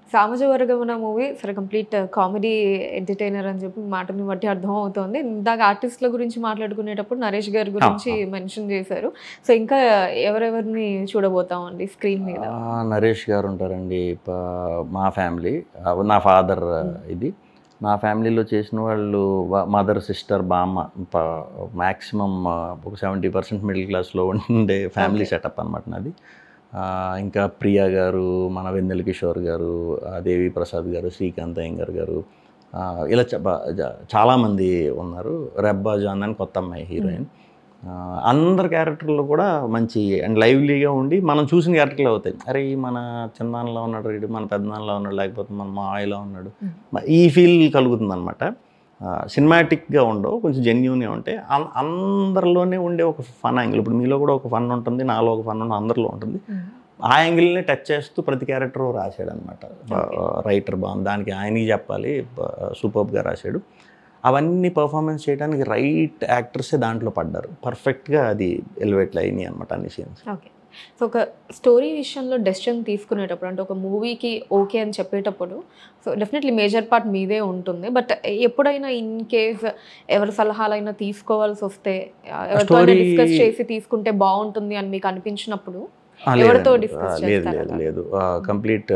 సామాజ వర్గమున మూవీ సరే complete comedy entertainer అని చెప్పి మాటని బట్టి అర్థం అవుతోంది ఇందాక ఆర్టిస్టుల గురించి మాట్లాడుకునేటప్పుడు నరేష్ గారి గురించి మెన్షన్ చేశారు సో ఇంకా ఎవరెవరిని చూడబోతామండి స్క్రీన్ మీద ఆ, నరేష్ గారు ఉంటారండి ప- మా ఫ్యామిలీ ఆ, నా ఫాదర్ ఇది నా ఫ్యామిలీలో చేసిన వాళ్ళు మదర్ సిస్టర్ బామ్మ మ్యాక్సిమం ఒక సెవెంటీ పర్సెంట్ మిడిల్ క్లాస్లో ఉండే ఫ్యామిలీ Okay. సెటప్ అనమాట నాది ఆ, ఇంకా ప్రియా గారు మన వెన్నెల కిషోర్ గారు ఆ, దేవి ప్రసాద్ గారు శ్రీకాంత్ అయ్యంగార్ గారు ఆ, ఇలా చ- బా- జ- చాలామంది ఉన్నారు రెబ్బా జాన్ అని కొత్త అమ్మాయి హీరోయిన్ ఆ, అందరి క్యారెక్టర్లు కూడా మంచి అండ్ లైవ్లీగా ఉండి మనం చూసిన క్యారెక్టర్లు అవుతాయి అరే ఈ మన చిన్నాన్నలో ఉన్నాడు వీడు మన పెద్దనాన్నలో ఉన్నాడు లేకపోతే మన మాయలో ఉన్నాడు Mm. మ- ఈ ఫీల్ కలుగుతుంది అనమాట సినిమాటిక్గా ఉండవు కొంచెం జెన్యున్గా ఉంటాయి అన్- అందరిలోనే ఉండే ఒక ఫన్ యాంగిల్ ఇప్పుడు మీలో కూడా ఒక ఫన్ ఉంటుంది నాలో ఒక ఫన్ ఉంటుంది అందరిలో ఉంటుంది ఆ యాంగిల్ని టచ్ చేస్తూ ప్రతి క్యారెక్టర్ రాశాడు అనమాట రైటర్ బాగుంది దానికి ఆయనకి చెప్పాలి సూపర్గా రాశాడు అవన్నీ పర్ఫార్మెన్స్ చేయడానికి రైట్ యాక్టర్సే దాంట్లో పడ్డారు పర్ఫెక్ట్గా అది ఎలివేట్లు అయినాయి అనమాట అన్ని సీన్స్ ఓకే సో ఒక స్టోరీ విషయంలో డెసిషన్ తీసుకునేటప్పుడు అంటే ఒక మూవీకి ఓకే అని చెప్పేటప్పుడు సో డెఫినెట్లీ మేజర్ పార్ట్ మీదే ఉంటుంది బట్ ఎప్పుడైనా ఇన్ కేస్ ఎవరి సలహాలైనా తీసుకోవాల్సి వస్తే ఆ, ఎవరితో Story- డిస్కస్ చేసి తీసుకుంటే బాగుంటుంది అని మీకు అనిపించినప్పుడు ఆ, ఎవరితో లేదండి. discuss ఆ, లేదు చేస్తారా లేదు అలా? లేదు కంప్లీట్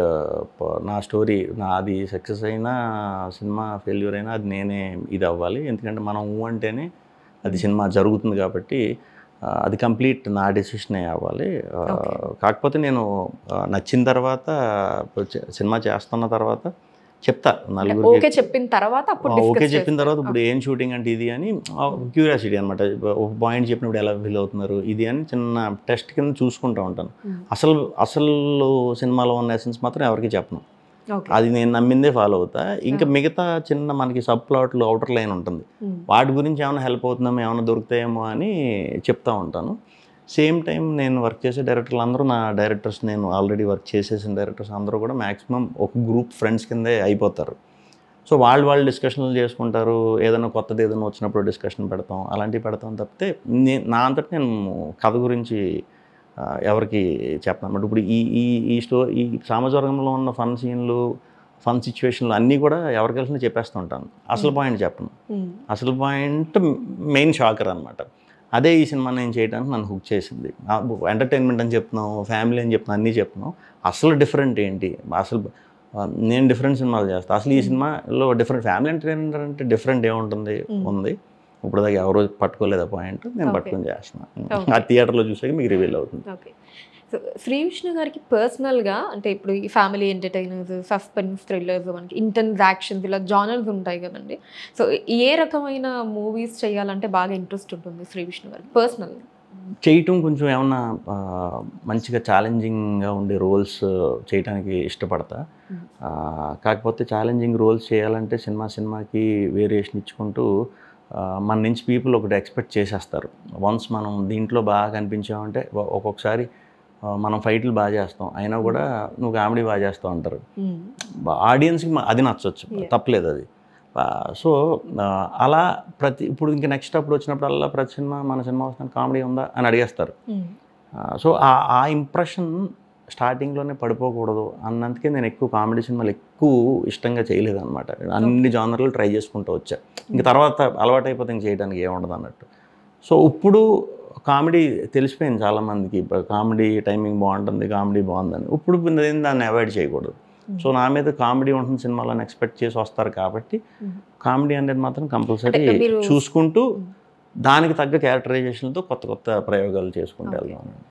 నా స్టోరీ నాది సక్సెస్ అయినా సినిమా ఫెయిల్యూర్ అయినా అది నేనే ఇది అవ్వాలి ఎందుకంటే మనం ఊ అంటేనే అది సినిమా జరుగుతుంది కాబట్టి ఆ, అది కంప్లీట్ నా డెసిషనే అవ్వాలి ఆ, Okay. కాకపోతే నేను ఆ, నచ్చిన తర్వాత చ- సినిమా చేస్తున్న తర్వాత చెప్తా ఓకే నలుగురికి చెప్పిన తర్వాత అప్పుడు ఓకే డిస్కస్ చెప్పిన తర్వాత ఇప్పుడు ఏం షూటింగ్ అంటే ఇది అని క్యూరియాసిటీ అనమాట ఒక పాయింట్ చెప్పినప్పుడు ఎలా ఫీల్ అవుతున్నారు ఇది అని చిన్న టెస్ట్ కింద చూసుకుంటూ ఉంటాను అసలు అసలు సినిమాలో ఉన్న ఎసెన్స్ మాత్రం ఎవరికి చెప్పను ఓకే అది నేను నమ్మిందే ఫాలో అవుతా ఇంకా మిగతా చిన్న మనకి సబ్ ప్లాట్లు అవుటర్ లైన్ ఉంటుంది వాటి గురించి ఏమైనా హెల్ప్ అవుతుందేమో ఏమైనా దొరుకుతాయేమో అని చెప్తా ఉంటాను సేమ్ టైం నేను వర్క్ చేసే డైరెక్టర్లు అందరూ నా డైరెక్టర్స్ నేను ఆల్రెడీ వర్క్ చేసేసిన డైరెక్టర్స్ అందరూ కూడా మ్యాక్సిమం ఒక గ్రూప్ ఫ్రెండ్స్ కిందే అయిపోతారు సో వాళ్ళు వాళ్ళు డిస్కషన్లు చేసుకుంటారు ఏదైనా కొత్తది ఏదైనా వచ్చినప్పుడు డిస్కషన్ పెడతాం అలాంటివి పెడతాం తప్పితే నేను నా అంతటి నేను కథ గురించి ఆ, ఎవరికి చెప్పను అన్నమాట ఇప్పుడు ఈ ఈ ఈ స్టో ఈ సామజవర్గంలో ఉన్న ఫన్ సీన్లు ఫన్ సిచ్యువేషన్లు అన్నీ కూడా ఎవరికి కలిసిన చెప్పేస్తూ ఉంటాను అసలు పాయింట్ చెప్పను అసలు పాయింట్ మెయిన్ షాకర్ అనమాట అదే ఈ సినిమా నేను చేయడానికి నన్ను హుక్ చేసింది ఎంటర్టైన్మెంట్ అని చెప్తున్నాం ఫ్యామిలీ అని చెప్తున్నాం అన్నీ చెప్తున్నాం అసలు డిఫరెంట్ ఏంటి అసలు ఆ, నేను డిఫరెంట్ సినిమాలు చేస్తాను అసలు ఈ సినిమాలో డిఫరెంట్ ఫ్యామిలీ ఎంటర్టైన్మెంట్ అంటే డిఫరెంట్ ఏముంటుంది Mm. ఉంది ఇప్పుడు దాకా ఎవరు పట్టుకోలేదు ఆ పాయింట్ నేను Okay. పట్టుకొని చేస్తున్నాను Okay. ఆ థియేటర్లో చూసాక మీకు రివీల్ అవుతుంది ఓకే సో శ్రీ విష్ణు గారికి పర్సనల్గా అంటే ఇప్పుడు ఈ ఫ్యామిలీ ఎంటర్టైనర్స్ సస్పెన్స్ థ్రిల్లర్స్ మనకి ఇంటెన్స్ యాక్షన్స్ ఇలా జానర్స్ ఉంటాయి కదండి సో ఏ రకమైన మూవీస్ చేయాలంటే బాగా ఇంట్రెస్ట్ ఉంటుంది శ్రీ విష్ణు గారికి పర్సనల్ చేయటం కొంచెం ఏమన్నా ఆ, మంచిగా ఛాలెంజింగ్గా ఉండే రోల్స్ చేయడానికి ఇష్టపడతా Mm. ఆ, కాకపోతే ఛాలెంజింగ్ రోల్స్ చేయాలంటే సినిమా సినిమాకి వేరియేషన్ ఇచ్చుకుంటూ ఆ, మన నుంచి పీపుల్ ఒకటి ఎక్స్పెక్ట్ చేసేస్తారు వన్స్ మనం దీంట్లో బాగా కనిపించామంటే ఒ- ఒక్కొక్కసారి ఆ, మనం ఫైట్లు బాగా చేస్తాం అయినా కూడా నువ్వు కామెడీ బాగా చేస్తావు అంటారు ఆడియన్స్కి అది నచ్చవచ్చు Yeah. తప్పలేదు అది ఆ, సో ఆ, అలా ప్రతి ఇప్పుడు ఇంకా నెక్స్ట్ అప్పుడు వచ్చినప్పుడల్లా ప్రతి సినిమా మన సినిమా వస్తాను కామెడీ ఉందా అని అడిగేస్తారు ఆ, సో ఆ ఆ ఇంప్రెషన్ స్టార్టింగ్లోనే పడిపోకూడదు అన్నందుకే నేను ఎక్కువ కామెడీ సినిమాలు ఎక్కువ ఇష్టంగా చేయలేదు అనమాట అన్ని జానర్లు ట్రై చేసుకుంటూ వచ్చా ఇంక తర్వాత అలవాటు అయిపోతే ఇంక చేయడానికి ఏముండదు అన్నట్టు సో ఇప్పుడు కామెడీ తెలిసిపోయింది చాలామందికి కామెడీ టైమింగ్ బాగుంటుంది కామెడీ బాగుందని ఇప్పుడు నేను దాన్ని అవాయిడ్ చేయకూడదు సో నా మీద కామెడీ ఉంటుంది సినిమాలో ఎక్స్పెక్ట్ చేసి వస్తారు కాబట్టి Mm. కామెడీ అనేది మాత్రం కంపల్సరీ అంటే మీరు- చూసుకుంటూ దానికి తగ్గ క్యారెక్టరైజేషన్తో కొత్త కొత్త ప్రయోగాలు చేసుకుంటూ Okay. వెళ్దాం